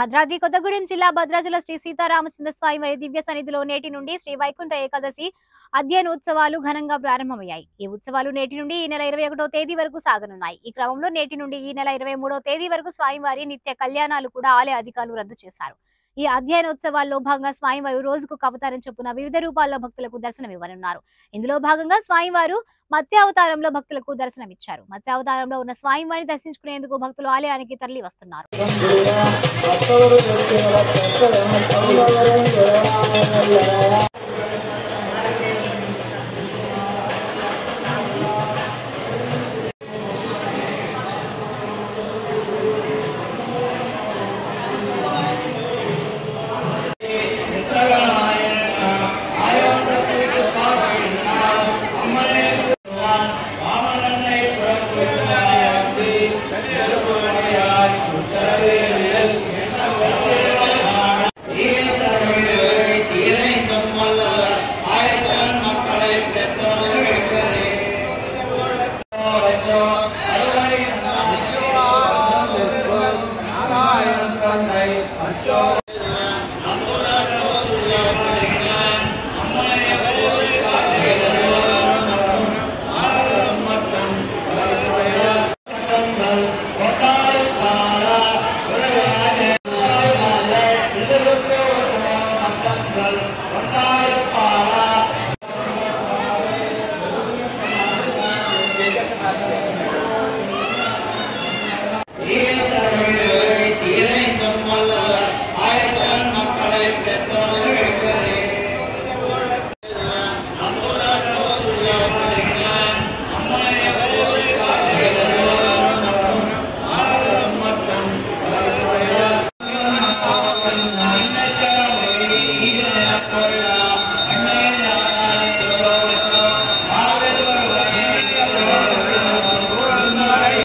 భద్రాద్రి కొత్తగూడెం జిల్లా భద్రాచల శ్రీ సీతారామచంద్ర స్వామి వారి దివ్య సన్నిధిలో నేటి నుండి శ్రీ వైకుంఠ ఏకాదశి అధ్యయనోత్సవాలు ఘనంగా ప్రారంభమయ్యాయి ఈ ఉత్సవాలు నేటి నుండి ఈ నెల ఇరవై ఒకటో తేదీ వరకు సాగనున్నాయి ఈ క్రమంలో నేటి నుండి ఈ నెల ఇరవై మూడో తేదీ వరకు స్వామివారి నిత్య కళ్యాణాలు కూడా ఆలయ అధికారులు రద్దు చేశారు ఈ అధ్యయనోత్సవాల్లో భాగంగా స్వామివారు రోజుకు కవతారం చొప్పున వివిధ రూపాల్లో భక్తులకు దర్శనమివ్వనున్నారు ఇందులో భాగంగా స్వామివారు మత్స్యావతారంలో భక్తులకు దర్శనమిచ్చారు మత్స్యావతారంలో ఉన్న స్వామివారిని దర్శించుకునేందుకు భక్తులు ఆలయానికి తరలి వస్తున్నారు கொண்டாடு பாலா